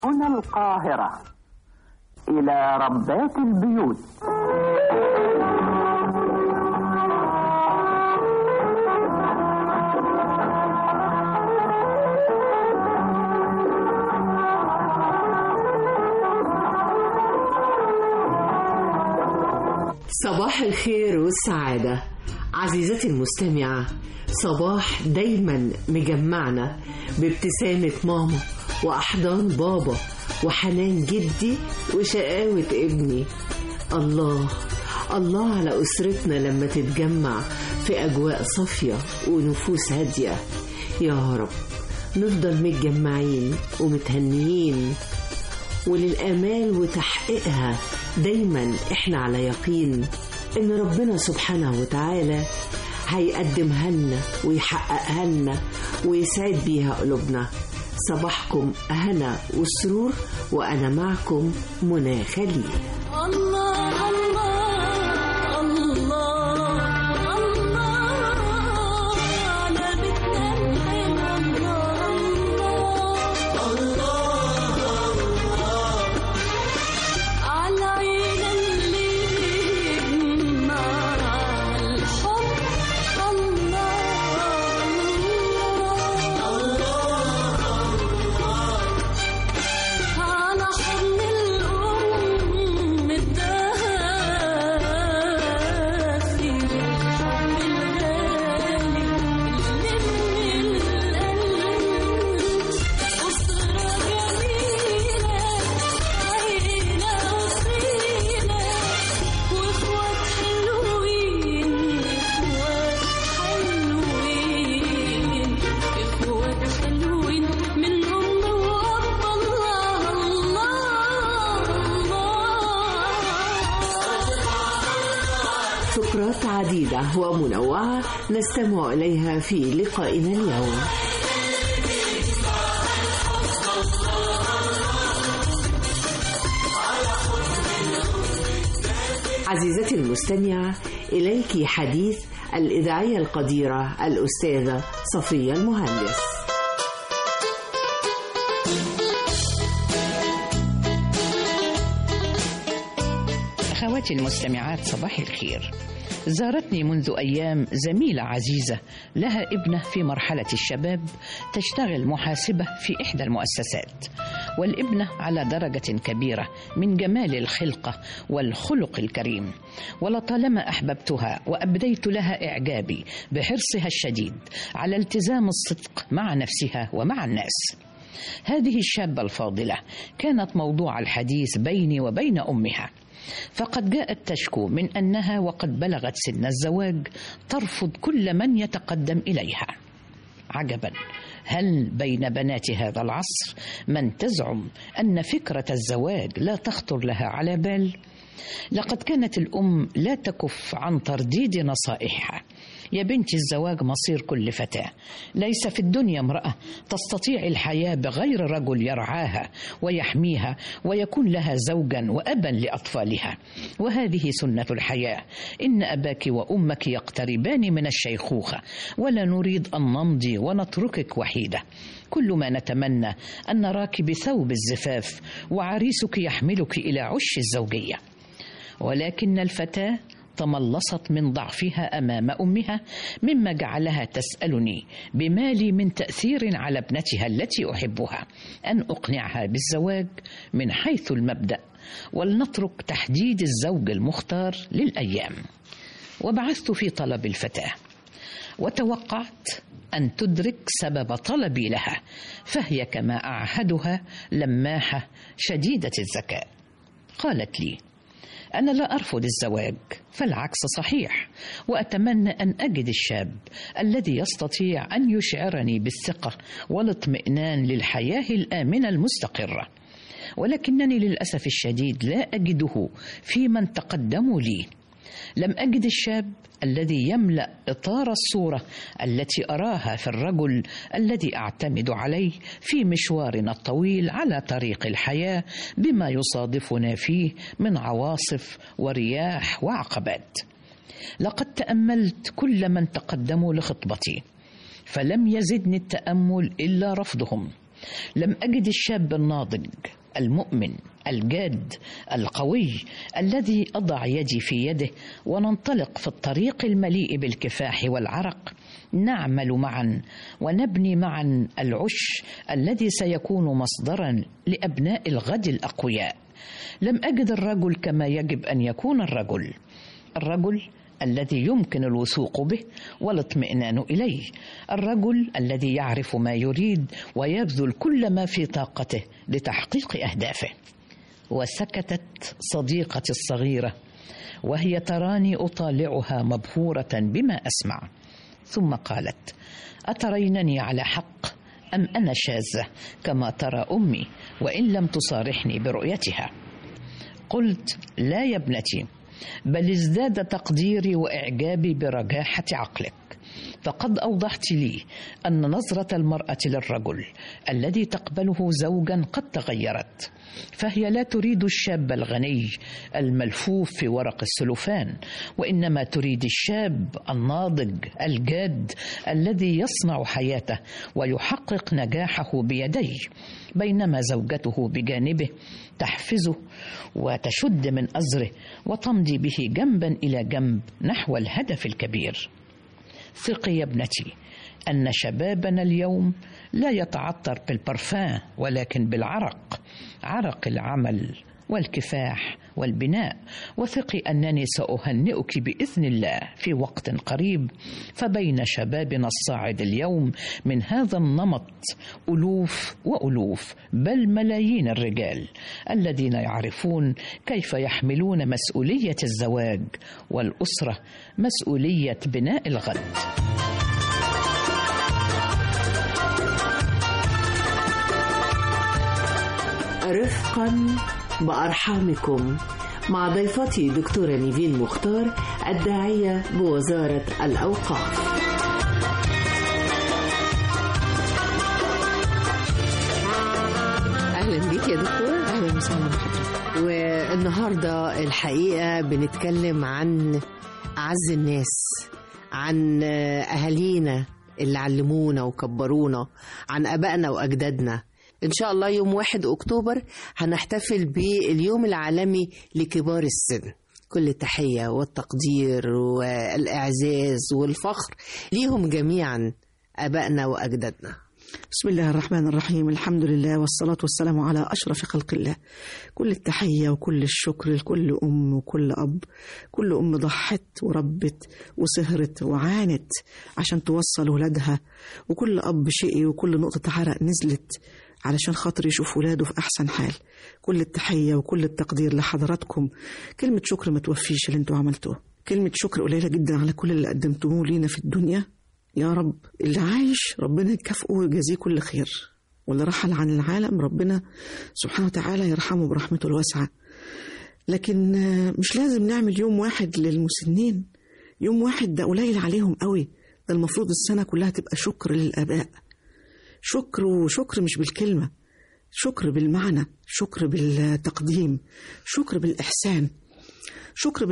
هنا القاهرة إلى ربات البيوت صباح الخير والسعادة عزيزتي المستمعة صباح دايما مجمعنا بابتسامة ماما وأحضان بابا وحنان جدي وشقاوة ابني الله الله على أسرتنا لما تتجمع في أجواء صافية ونفوس هادية يا رب نفضل متجمعين ومتهنيين وللآمال وتحقيقها دايما احنا على يقين ان ربنا سبحانه وتعالى هيقدمها لنا ويحققها لنا ويسعد بيها قلوبنا صباحكم هنا وسرور وانا معكم منى خليل الله الله الله الله على بيتنا الحلو الله على عين اللي مع الحب الله على حضن الأم الدافي الحب الغالي اللي من القلب أسرة جميلة عيلة وسيلة وإخوات حلوين إخوات حلوين إخوات حلوين من أم وأب الله الله الله فقرات عديدة ومنوعة نستمع إليها في لقائنا اليوم عزيزتي المستمعة إليك حديث الإذاعية القديرة الأستاذة صفية المهندس أخواتي المستمعات صباح الخير زارتني منذ أيام زميلة عزيزة لها ابنة في مرحلة الشباب تشتغل محاسبة في إحدى المؤسسات والابنة على درجة كبيرة من جمال الخلقة والخلق الكريم ولطالما أحببتها وأبديت لها إعجابي بحرصها الشديد على التزام الصدق مع نفسها ومع الناس هذه الشابة الفاضلة كانت موضوع الحديث بيني وبين أمها فقد جاءت تشكو من أنها وقد بلغت سن الزواج ترفض كل من يتقدم إليها عجبا هل بين بنات هذا العصر من تزعم أن فكرة الزواج لا تخطر لها على بال؟ لقد كانت الأم لا تكف عن ترديد نصائحها يا بنتي الزواج مصير كل فتاة ليس في الدنيا امرأة تستطيع الحياة بغير رجل يرعاها ويحميها ويكون لها زوجا وأبا لأطفالها وهذه سنة الحياة إن أباك وأمك يقتربان من الشيخوخة ولا نريد أن نمضي ونتركك وحيدة كل ما نتمنى أن نراك بثوب الزفاف وعريسك يحملك إلى عش الزوجية ولكن الفتاة تملصت من ضعفها امام امها مما جعلها تسالني بما لي من تاثير على ابنتها التي احبها ان اقنعها بالزواج من حيث المبدا ولنترك تحديد الزوج المختار للايام وبعثت في طلب الفتاه وتوقعت ان تدرك سبب طلبي لها فهي كما اعهدها لماحه شديده الذكاء قالت لي أنا لا أرفض الزواج فالعكس صحيح وأتمنى أن أجد الشاب الذي يستطيع أن يشعرني بالثقة والاطمئنان للحياة الآمنة المستقرة ولكنني للأسف الشديد لا أجده في من تقدموا لي لم أجد الشاب الذي يملأ إطار الصورة التي أراها في الرجل الذي أعتمد عليه في مشوارنا الطويل على طريق الحياة بما يصادفنا فيه من عواصف ورياح وعقبات. لقد تأملت كل من تقدموا لخطبتي فلم يزدني التأمل إلا رفضهم لم أجد الشاب الناضج المؤمن الجاد القوي الذي أضع يدي في يده وننطلق في الطريق المليء بالكفاح والعرق نعمل معا ونبني معا العش الذي سيكون مصدرا لأبناء الغد الأقوياء لم أجد الرجل كما يجب أن يكون الرجل الرجل الذي يمكن الوثوق به والاطمئنان اليه الرجل الذي يعرف ما يريد ويبذل كل ما في طاقته لتحقيق اهدافه وسكتت صديقتي الصغيره وهي تراني اطالعها مبهوره بما اسمع ثم قالت اترينني على حق ام انا شاذه كما ترى امي وان لم تصارحني برؤيتها قلت لا يا ابنتي بل ازداد تقديري واعجابي برجاحه عقلك فقد اوضحت لي ان نظره المراه للرجل الذي تقبله زوجا قد تغيرت فهي لا تريد الشاب الغني الملفوف في ورق السلوفان وانما تريد الشاب الناضج الجاد الذي يصنع حياته ويحقق نجاحه بيديه بينما زوجته بجانبه تحفزه وتشد من ازره وتمضي به جنبا الى جنب نحو الهدف الكبير ثقي يا ابنتي ان شبابنا اليوم لا يتعطر بالبرفان ولكن بالعرق عرق العمل والكفاح والبناء وثقي انني ساهنئك باذن الله في وقت قريب فبين شبابنا الصاعد اليوم من هذا النمط الوف والوف بل ملايين الرجال الذين يعرفون كيف يحملون مسؤوليه الزواج والاسره مسؤوليه بناء الغد رفقا بأرحامكم مع ضيفتي دكتورة نيفين مختار الداعية بوزارة الأوقاف اهلا بيك يا دكتور اهلا وسهلا بحضرتك والنهارده الحقيقه بنتكلم عن اعز الناس عن اهالينا اللي علمونا وكبرونا عن ابائنا واجدادنا ان شاء الله يوم 1 اكتوبر هنحتفل باليوم العالمي لكبار السن كل التحيه والتقدير والاعزاز والفخر ليهم جميعا ابائنا واجدادنا بسم الله الرحمن الرحيم الحمد لله والصلاة والسلام على أشرف خلق الله كل التحية وكل الشكر لكل أم وكل أب كل أم ضحت وربت وسهرت وعانت عشان توصل ولادها وكل أب شقي وكل نقطة عرق نزلت علشان خاطر يشوف ولاده في أحسن حال كل التحية وكل التقدير لحضراتكم كلمة شكر ما توفيش اللي انتوا عملتوه كلمة شكر قليلة جدا على كل اللي قدمتموه لينا في الدنيا يا رب اللي عايش ربنا يكافئه ويجازيه كل خير واللي رحل عن العالم ربنا سبحانه وتعالى يرحمه برحمته الواسعة لكن مش لازم نعمل يوم واحد للمسنين يوم واحد ده قليل عليهم قوي ده المفروض السنة كلها تبقى شكر للآباء شكر وشكر مش بالكلمة شكر بالمعنى شكر بالتقديم شكر بالإحسان شكر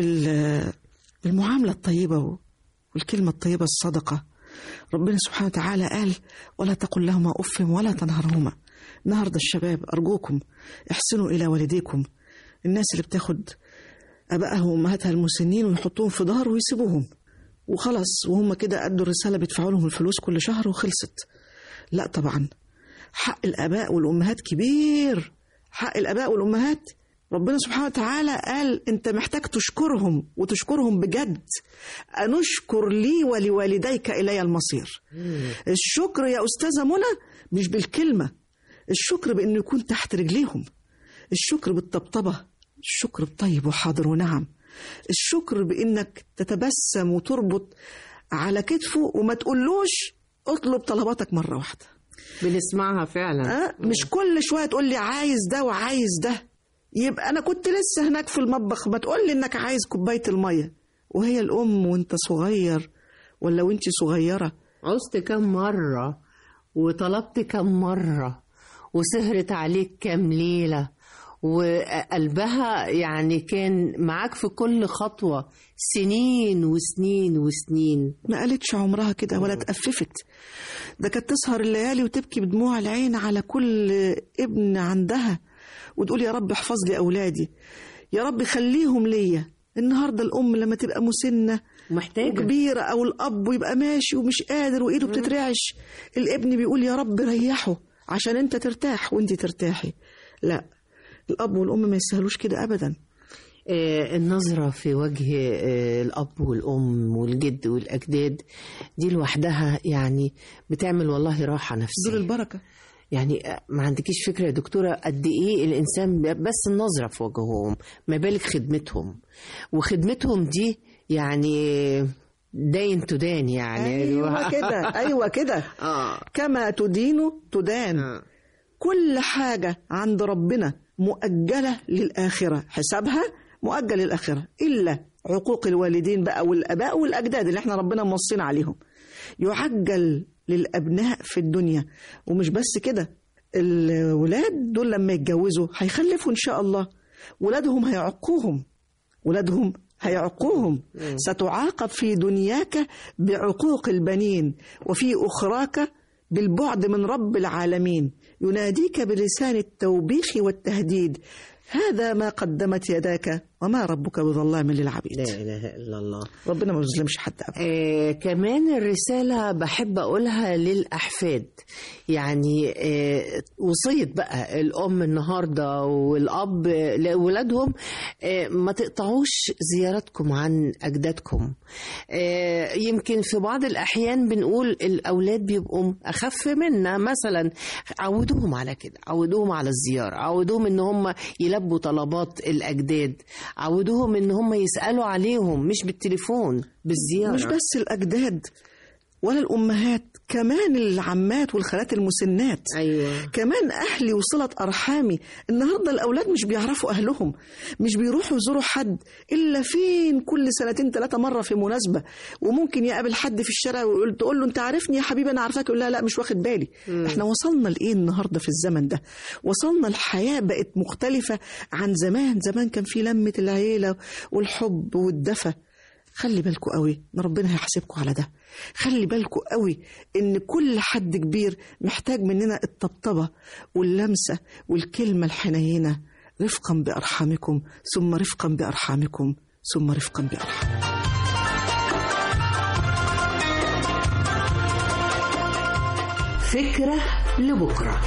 بالمعاملة الطيبة والكلمة الطيبة الصدقة ربنا سبحانه وتعالى قال ولا تقل لهما أف ولا تنهرهما النهاردة الشباب أرجوكم احسنوا إلى والديكم الناس اللي بتاخد أبائها وأمهاتها المسنين ويحطوهم في دار ويسيبوهم وخلاص وهم كده أدوا الرسالة بيدفعوا لهم الفلوس كل شهر وخلصت لا طبعا حق الآباء والأمهات كبير حق الآباء والأمهات ربنا سبحانه وتعالى قال انت محتاج تشكرهم وتشكرهم بجد انشكر لي ولوالديك الي المصير الشكر يا استاذه منى مش بالكلمه الشكر بانه يكون تحت رجليهم الشكر بالطبطبه الشكر بطيب وحاضر ونعم الشكر بانك تتبسم وتربط على كتفه وما تقولوش اطلب طلباتك مره واحده بنسمعها فعلا أه؟ مش كل شويه تقول لي عايز ده وعايز ده يبقى انا كنت لسه هناك في المطبخ ما تقول لي انك عايز كوبايه الميه وهي الام وانت صغير ولا وانت صغيره عزت كم مرة وطلبت كم مرة وسهرت عليك كم ليلة وقلبها يعني كان معاك في كل خطوة سنين وسنين وسنين ما قالتش عمرها كده ولا اتأففت ده كانت تسهر الليالي وتبكي بدموع العين على كل ابن عندها وتقول يا رب احفظ لي أولادي يا رب خليهم ليا النهارده الأم لما تبقى مسنة محتاجة وكبيرة أو الأب ويبقى ماشي ومش قادر وإيده بتترعش الابن بيقول يا رب ريحه عشان أنت ترتاح وأنت ترتاحي لا الأب والأم ما يسهلوش كده أبدا آه، النظرة في وجه آه، الأب والأم والجد والأجداد دي لوحدها يعني بتعمل والله راحة دول نفسية البركة يعني آه، ما عندكيش فكرة يا دكتورة قد إيه الإنسان ب- بس النظرة في وجههم ما بالك خدمتهم وخدمتهم دي يعني داين تدان يعني أيوة كده أيوة كده آه كما تدين تدان آه. كل حاجة عند ربنا مؤجلة للآخرة حسابها مؤجل للآخرة إلا عقوق الوالدين بقى والآباء والأجداد اللي احنا ربنا موصينا عليهم يعجل للأبناء في الدنيا ومش بس كده الولاد دول لما يتجوزوا هيخلفوا إن شاء الله ولادهم هيعقوهم ولادهم هيعقوهم ستعاقب في دنياك بعقوق البنين وفي أخراك بالبعد من رب العالمين يناديك بلسان التوبيخ والتهديد هذا ما قدمت يداك وما ربك بظلام للعبيد لا إله إلا الله ربنا ما بيظلمش حد أبدا آه كمان الرسالة بحب أقولها للأحفاد يعني آه وصية بقى الأم النهاردة والأب لأولادهم آه ما تقطعوش زيارتكم عن أجدادكم آه يمكن في بعض الأحيان بنقول الأولاد بيبقوا أخف منا مثلا عودوهم على كده عودوهم على الزيارة عودوهم إن هم يلبوا طلبات الأجداد عودوهم إن هم يسألوا عليهم مش بالتليفون بالزيارة مش بس الأجداد ولا الأمهات كمان العمات والخالات المسنات ايوه كمان أهلي وصلة أرحامي النهاردة الأولاد مش بيعرفوا أهلهم مش بيروحوا يزوروا حد إلا فين كل سنتين ثلاثة مرة في مناسبة وممكن يقابل حد في الشارع ويقول تقول له أنت عارفني يا حبيبي أنا عارفاك يقول لا لا مش واخد بالي إحنا وصلنا لإيه النهاردة في الزمن ده وصلنا الحياة بقت مختلفة عن زمان زمان كان في لمة العيلة والحب والدفى خلي بالكوا قوي ان ربنا هيحاسبكوا على ده خلي بالكوا قوي ان كل حد كبير محتاج مننا الطبطبه واللمسه والكلمه الحنينه رفقا بارحامكم ثم رفقا بارحامكم ثم رفقا بارحامكم فكرة لبكرة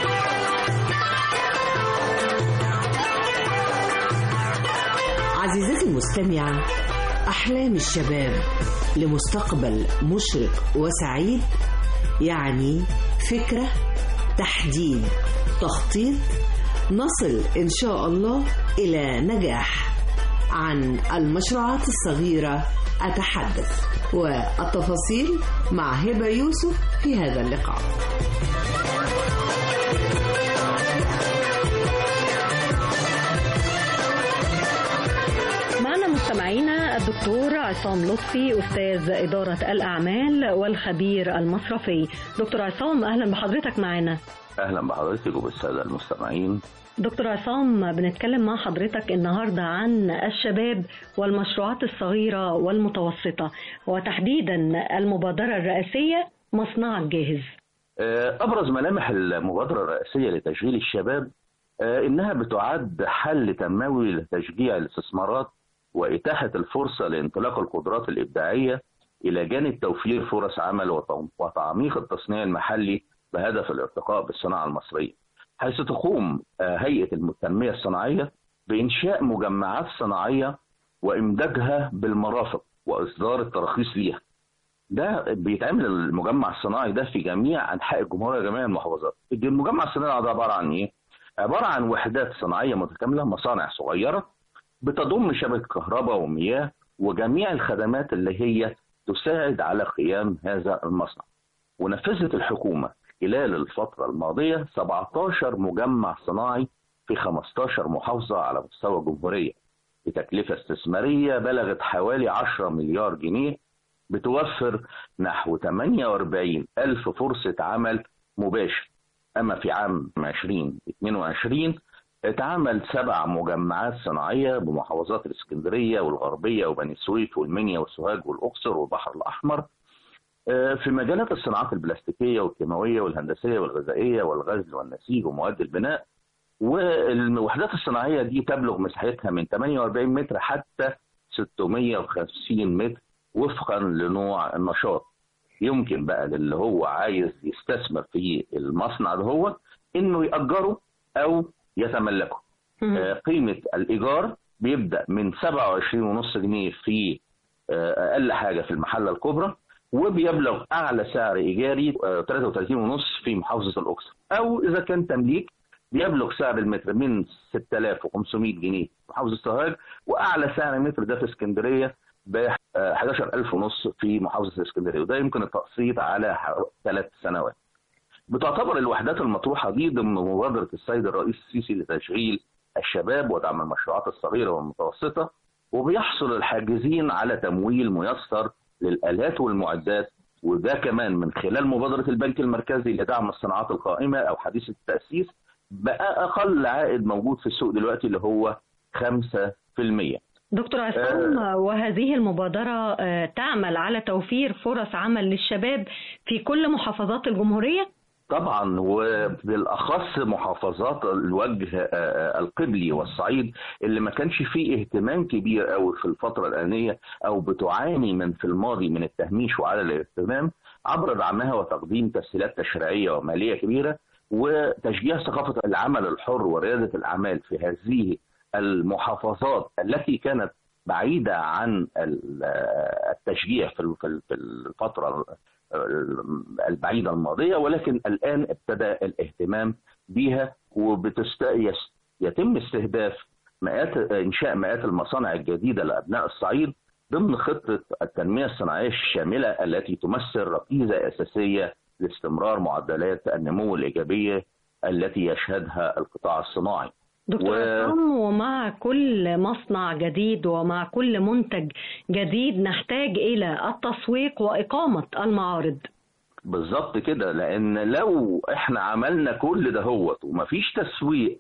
عزيزتي المستمعة أحلام الشباب لمستقبل مشرق وسعيد يعني فكرة تحديد تخطيط نصل إن شاء الله إلى نجاح عن المشروعات الصغيرة أتحدث والتفاصيل مع هبة يوسف في هذا اللقاء معنا مستمعينا الدكتور عصام لطفي استاذ اداره الاعمال والخبير المصرفي دكتور عصام اهلا بحضرتك معنا اهلا بحضرتك وبالساده المستمعين دكتور عصام بنتكلم مع حضرتك النهارده عن الشباب والمشروعات الصغيره والمتوسطه وتحديدا المبادره الرئاسيه مصنعك جاهز آه، ابرز ملامح المبادره الرئاسيه لتشغيل الشباب آه، انها بتعد حل تنموي لتشجيع الاستثمارات واتاحه الفرصه لانطلاق القدرات الابداعيه الى جانب توفير فرص عمل وت- وتعميق التصنيع المحلي بهدف الارتقاء بالصناعه المصريه. حيث تقوم آه، هيئه التنميه الصناعيه بانشاء مجمعات صناعيه وامدادها بالمرافق واصدار التراخيص ليها. ده بيتعمل المجمع الصناعي ده في جميع انحاء الجمهوريه جميع المحافظات. المجمع الصناعي ده عباره عن ايه؟ عباره عن وحدات صناعيه متكامله مصانع صغيره بتضم شبكه كهرباء ومياه وجميع الخدمات اللي هي تساعد على قيام هذا المصنع. ونفذت الحكومه خلال الفتره الماضيه 17 مجمع صناعي في 15 محافظه على مستوى الجمهوريه بتكلفه استثماريه بلغت حوالي 10 مليار جنيه بتوفر نحو 48 ألف فرصة عمل مباشر أما في عام 2022 اتعمل سبع مجمعات صناعية بمحافظات الإسكندرية والغربية وبني سويف والمنيا والسوهاج والأقصر والبحر الأحمر آه، في مجالات الصناعات البلاستيكية والكيماوية والهندسية والغذائية والغزل والنسيج ومواد البناء والوحدات الصناعية دي تبلغ مساحتها من 48 متر حتى 650 متر وفقا لنوع النشاط يمكن بقى للي هو عايز يستثمر في المصنع ده هو انه يأجره او يتملكه آه، قيمة الإيجار بيبدأ من 27.5 جنيه في آه، أقل حاجة في المحلة الكبرى وبيبلغ أعلى سعر إيجاري آه، 33.5 في محافظة الأقصر أو إذا كان تمليك بيبلغ سعر المتر من 6500 جنيه في محافظة السوهاج وأعلى سعر متر ده في اسكندرية ب 11000 ونص في محافظة الاسكندرية وده يمكن التقسيط على ثلاث سنوات بتعتبر الوحدات المطروحة دي ضمن مبادرة السيد الرئيس السيسي لتشغيل الشباب ودعم المشروعات الصغيرة والمتوسطة وبيحصل الحاجزين على تمويل ميسر للآلات والمعدات وده كمان من خلال مبادرة البنك المركزي لدعم الصناعات القائمة أو حديثة التأسيس بقى أقل عائد موجود في السوق دلوقتي اللي هو 5% دكتور عصام وهذه المبادرة آه، تعمل على توفير فرص عمل للشباب في كل محافظات الجمهورية؟ طبعا وبالاخص محافظات الوجه آه، القبلي والصعيد اللي ما كانش فيه اهتمام كبير قوي في الفتره الانيه او بتعاني من في الماضي من التهميش وعلى الاهتمام عبر دعمها وتقديم تسهيلات تشريعيه وماليه كبيره وتشجيع ثقافه العمل الحر ورياده الاعمال في هذه المحافظات التي كانت بعيده عن ال- التشجيع في في- في الفتره البعيدة الماضية ولكن الآن ابتدى الاهتمام بها ويتم استهداف مئات إنشاء مئات المصانع الجديدة لأبناء الصعيد ضمن خطة التنمية الصناعية الشاملة التي تمثل ركيزة أساسية لاستمرار معدلات النمو الإيجابية التي يشهدها القطاع الصناعي دكتور و- عصام ومع كل مصنع جديد ومع كل منتج جديد نحتاج إلى التسويق وإقامة المعارض بالظبط كده لان لو احنا عملنا كل ده هوت ومفيش تسويق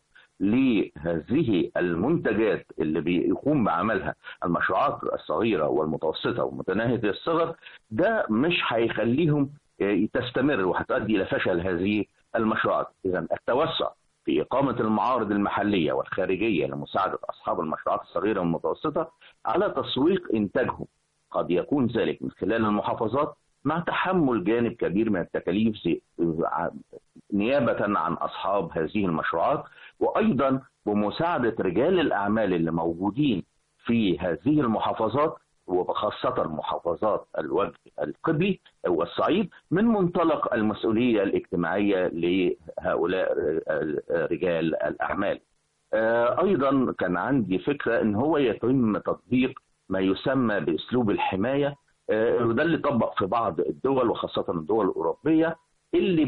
لهذه المنتجات اللي بيقوم بعملها المشروعات الصغيره والمتوسطه ومتناهيه الصغر ده مش هيخليهم آه، تستمر وهتؤدي الى فشل هذه المشروعات اذا التوسع في إقامة المعارض المحلية والخارجية لمساعدة أصحاب المشروعات الصغيرة والمتوسطة على تسويق إنتاجهم قد يكون ذلك من خلال المحافظات مع تحمل جانب كبير من التكاليف زي- ع- نيابة عن أصحاب هذه المشروعات وأيضا بمساعدة رجال الأعمال اللي موجودين في هذه المحافظات وخاصة محافظات الوجه القبلي والصعيد من منطلق المسؤولية الاجتماعية لهؤلاء رجال الأعمال آه، أيضا كان عندي فكرة أن هو يتم تطبيق ما يسمى بأسلوب الحماية آه، وده اللي طبق في بعض الدول وخاصة الدول الأوروبية اللي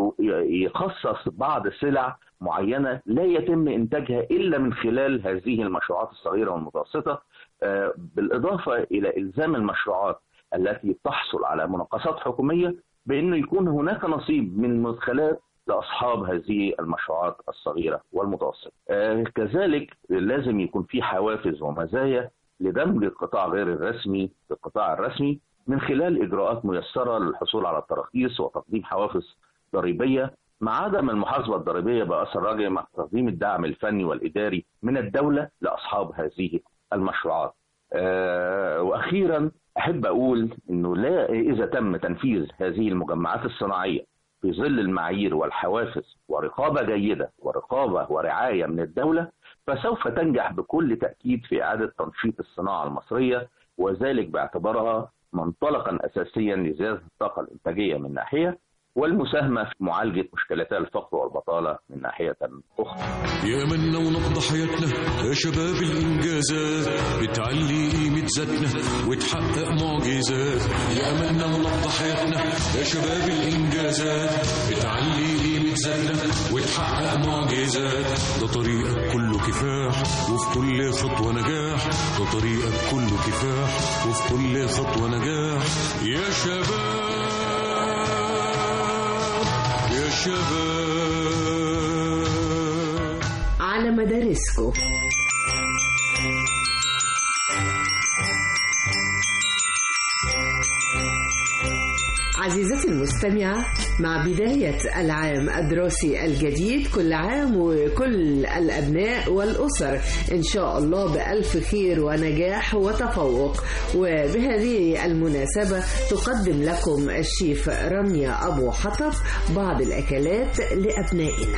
بيخصص بعض سلع معينة لا يتم إنتاجها إلا من خلال هذه المشروعات الصغيرة والمتوسطة آه، بالإضافة إلى إلزام المشروعات التي تحصل على مناقصات حكومية بأنه يكون هناك نصيب من مدخلات لأصحاب هذه المشروعات الصغيرة والمتوسطة آه، كذلك لازم يكون في حوافز ومزايا لدمج القطاع غير الرسمي في القطاع الرسمي من خلال إجراءات ميسرة للحصول على التراخيص وتقديم حوافز ضريبية مع عدم المحاسبة الضريبية بأثر راجع مع تقديم الدعم الفني والإداري من الدولة لأصحاب هذه المشروعات آه، وأخيرا أحب أقول أنه لا إذا تم تنفيذ هذه المجمعات الصناعية في ظل المعايير والحوافز ورقابة جيدة ورقابة ورعاية من الدولة فسوف تنجح بكل تأكيد في إعادة تنشيط الصناعة المصرية وذلك باعتبارها منطلقا أساسيا لزيادة الطاقة الإنتاجية من ناحية والمساهمة في معالجة مشكلتا الفقر والبطالة من ناحية أخرى يا منا ونبض حياتنا يا شباب الإنجازات بتعلي قيمة ذاتنا وتحقق معجزات يا منا ونبض حياتنا يا شباب الإنجازات بتعلي قيمة ذاتنا وتحقق معجزات ده طريقك كله كفاح وفي كل خطوة نجاح ده طريقك كله كفاح وفي كل خطوة نجاح يا شباب يا شباب على على مدارسكم عزيزتي المستمعة مع بداية العام الدراسي الجديد كل عام وكل الأبناء والأسر إن شاء الله بألف خير ونجاح وتفوق وبهذه المناسبة تقدم لكم الشيف رانيا أبو حطب بعض الأكلات لأبنائنا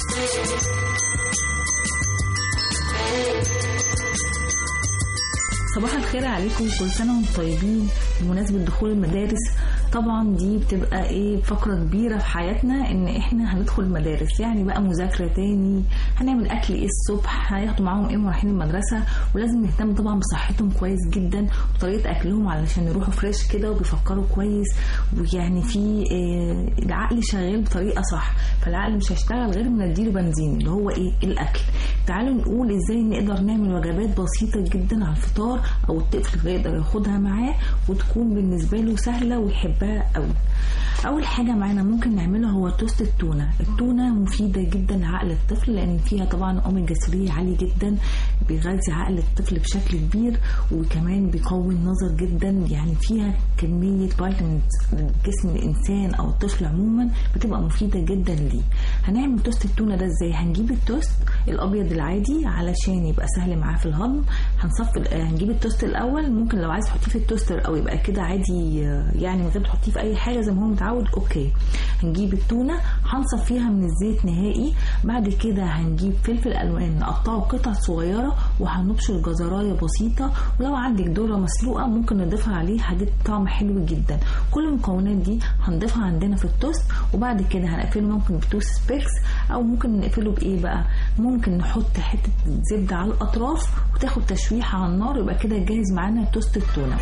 صباح الخير عليكم كل سنة وانتم طيبين بمناسبة دخول المدارس طبعا دي بتبقى ايه فقرة كبيرة في حياتنا ان احنا هندخل المدارس يعني بقى مذاكرة تاني هنعمل اكل ايه الصبح هياخدوا معاهم ايه رايحين المدرسة ولازم نهتم طبعا بصحتهم كويس جدا وطريقة اكلهم علشان يروحوا فريش كده وبيفكروا كويس ويعني في إيه العقل شغال بطريقة صح فالعقل مش هيشتغل غير ما نديله بنزين اللي هو ايه الاكل تعالوا نقول ازاي نقدر نعمل وجبات بسيطة جدا على الفطار او الطفل يقدر ياخدها معاه وتكون بالنسبة له سهلة ويحبها قوي اول حاجه معانا ممكن نعملها هو توست التونه التونه مفيده جدا لعقل الطفل لان فيها طبعا اوميجا 3 عالي جدا بيغذي عقل الطفل بشكل كبير وكمان بيقوي النظر جدا يعني فيها كميه فيتامينز لجسم الانسان او الطفل عموما بتبقى مفيده جدا ليه هنعمل توست التونه ده ازاي هنجيب التوست الابيض العادي علشان يبقى سهل معاه في الهضم هنصفي هنجيب التوست الاول ممكن لو عايز تحطيه في التوستر او يبقى كده عادي يعني من غير تحطيه في اي حاجه زي ما هو متعود اوكي هنجيب التونه هنصفيها من الزيت نهائي بعد كده هنجيب فلفل الوان نقطعه قطع صغيره وهنبشر جزرايه بسيطه ولو عندك ذره مسلوقه ممكن نضيفها عليه هتدي طعم حلو جدا كل المكونات دي هنضيفها عندنا في التوست وبعد كده هنقفله ممكن بتوست سبيكس او ممكن نقفله بايه بقى ممكن نحط حته زبده على الاطراف وتاخد تشويحه على النار يبقى كده جاهز معانا توست التونه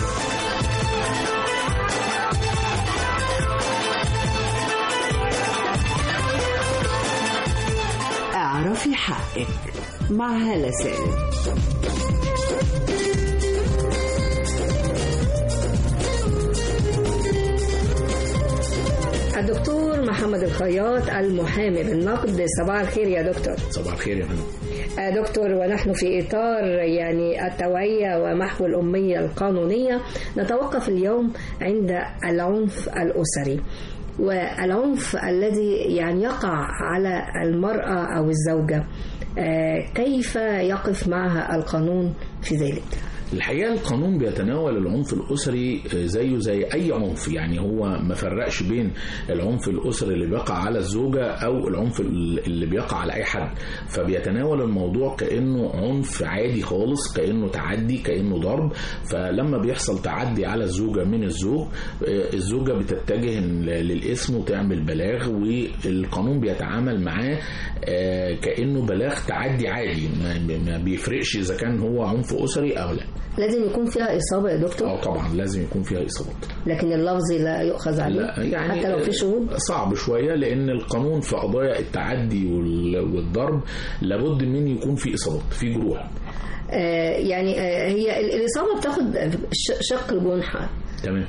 اعرفي حقك مع هالة سالم الدكتور محمد الخياط المحامي بالنقد صباح الخير يا دكتور صباح الخير يا فندم آه دكتور ونحن في إطار يعني التوعية ومحو الأمية القانونية نتوقف اليوم عند العنف الأسري والعنف الذي يعني يقع على المرأة أو الزوجة آه كيف يقف معها القانون في ذلك؟ الحقيقه القانون بيتناول العنف الاسري زيه زي اي عنف يعني هو ما فرقش بين العنف الاسري اللي بيقع على الزوجه او العنف اللي بيقع على اي حد فبيتناول الموضوع كانه عنف عادي خالص كانه تعدي كانه ضرب فلما بيحصل تعدي على الزوجه من الزوج الزوجه بتتجه للاسم وتعمل بلاغ والقانون بيتعامل معاه كانه بلاغ تعدي عادي ما بيفرقش اذا كان هو عنف اسري او لا لازم يكون فيها إصابة يا دكتور؟ اه طبعا لازم يكون فيها إصابات لكن اللفظ لا يؤخذ عليه لا يعني حتى لو في شهود صعب شوية لأن القانون في قضايا التعدي والضرب لابد من يكون في إصابات في جروح آه يعني آه هي الإصابة بتاخد شق الجنحة تمام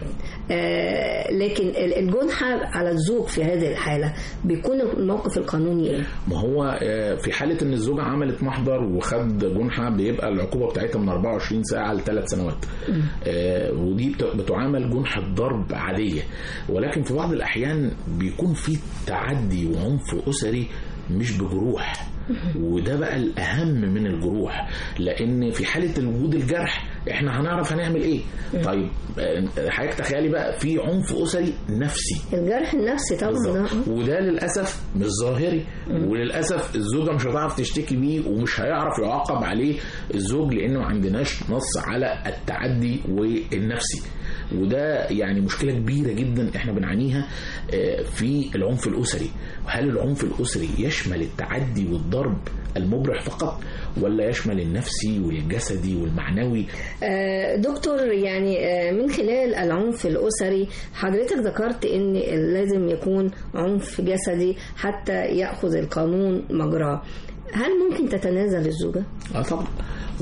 آه لكن الجنحة على الزوج في هذه الحالة بيكون الموقف القانوني ايه؟ ما هو آه في حالة ان الزوجة عملت محضر وخد جنحة بيبقى العقوبة بتاعتها من 24 ساعة لثلاث سنوات آه ودي بتعامل جنحة ضرب عادية ولكن في بعض الأحيان بيكون في تعدي وعنف أسري مش بجروح وده بقى الأهم من الجروح لأن في حالة وجود الجرح احنا هنعرف هنعمل ايه طيب حضرتك تخيلي بقى في عنف اسري نفسي الجرح النفسي طبعا وده للاسف مش ظاهري وللاسف الزوجه مش هتعرف تشتكي بيه ومش هيعرف يعاقب عليه الزوج لانه ما عندناش نص على التعدي والنفسي وده يعني مشكلة كبيرة جدا احنا بنعانيها في العنف الأسري هل العنف الأسري يشمل التعدي والضرب المبرح فقط ولا يشمل النفسي والجسدي والمعنوي دكتور يعني من خلال العنف الأسري حضرتك ذكرت ان لازم يكون عنف جسدي حتى يأخذ القانون مجراه هل ممكن تتنازل الزوجة؟ اه طبعا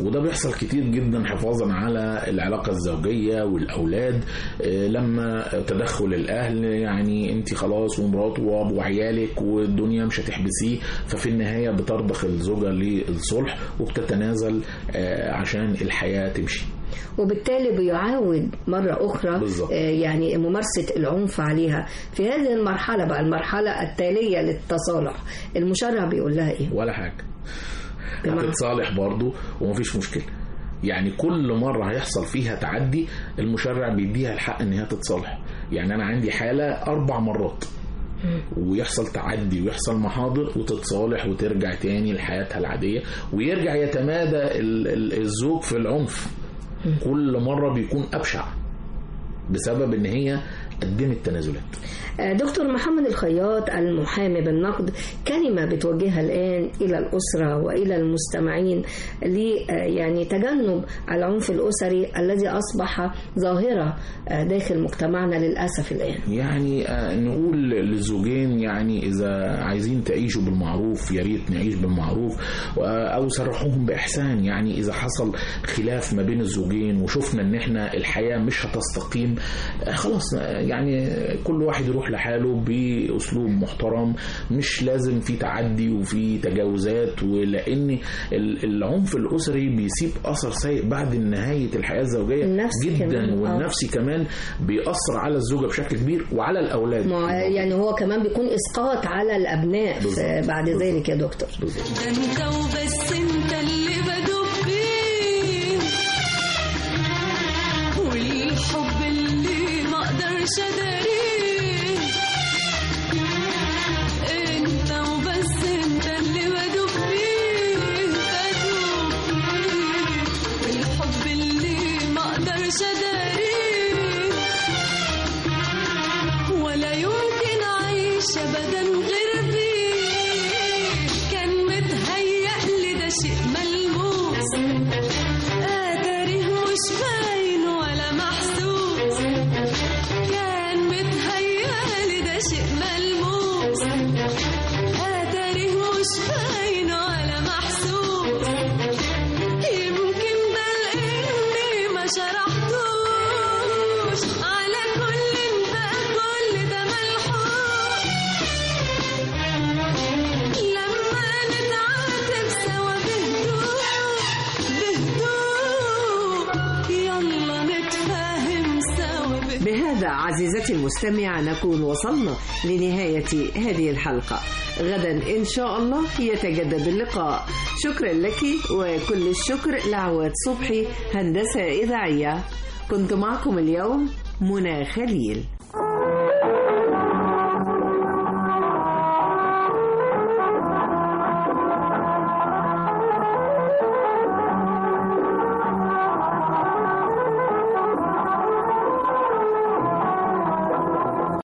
وده بيحصل كتير جدا حفاظا على العلاقة الزوجية والأولاد آه، لما تدخل الأهل يعني أنت خلاص ومراته وأبو وعيالك والدنيا مش هتحبسيه ففي النهاية بترضخ الزوجة للصلح وبتتنازل آه، عشان الحياة تمشي وبالتالي بيعاود مرة أخرى بالظبط. آه، يعني ممارسة العنف عليها في هذه المرحلة بقى المرحلة التالية للتصالح المشرع بيقول لها إيه؟ ولا حاجة بمعنى؟ هتتصالح برضه ومفيش مشكلة يعني كل مرة هيحصل فيها تعدي المشرع بيديها الحق ان هي تتصالح يعني انا عندي حالة اربع مرات ويحصل تعدي ويحصل محاضر وتتصالح وترجع تاني لحياتها العادية ويرجع يتمادى ال- ال- الزوج في العنف كل مرة بيكون أبشع بسبب ان هي قدمت تنازلات آه، دكتور محمد الخياط المحامي بالنقد كلمة بتوجهها الآن إلى الأسرة وإلى المستمعين ل آه، يعني تجنب العنف الأسري الذي أصبح ظاهرة آه، داخل مجتمعنا للأسف الآن يعني آه، نقول للزوجين يعني اذا عايزين تعيشوا بالمعروف يا ريت نعيش بالمعروف و- او سرحوهم باحسان يعني اذا حصل خلاف ما بين الزوجين وشفنا ان احنا الحياه مش هتستقيم آه، خلاص آه، يعني كل واحد يروح لحاله باسلوب محترم مش لازم في تعدي وفي تجاوزات ولان ال- العنف الاسري بيسيب اثر سيء بعد نهايه الحياه الزوجيه النفسي جدا كمان، آه. والنفسي كمان بيأثر على الزوجه بشكل كبير وعلى الاولاد ما يعني هو كمان بيكون إسقاط على الأبناء آه، بعد ذلك يا دكتور ده انت وبس انت اللي بدوب فيه والحب اللي ما اقدرش اداريه انت وبس انت اللي بدوب فيه بدوب فيه والحب اللي ما اقدرش اداريه ولا يمكن اعيش ابدا غير بيه كان متهيأ لي ده شيء ملموس اتاريه مش باين ولا محسوس كان متهيأ لي ده شيء ملموس اتاريه مش باين ولا محسوس يمكن ده لاني ما شرحتوش على كل ده كل ده ملحوظ لما نتعاتب سوا بهدوء بهدوء يلا نتفاهم سوا بهدوء بهذا عزيزتي المستمعة نكون وصلنا لنهاية هذه الحلقة غدا إن شاء الله يتجدد اللقاء شكرا لك وكل الشكر لعواد صبحي هندسة إذاعية كنت معكم اليوم منى خليل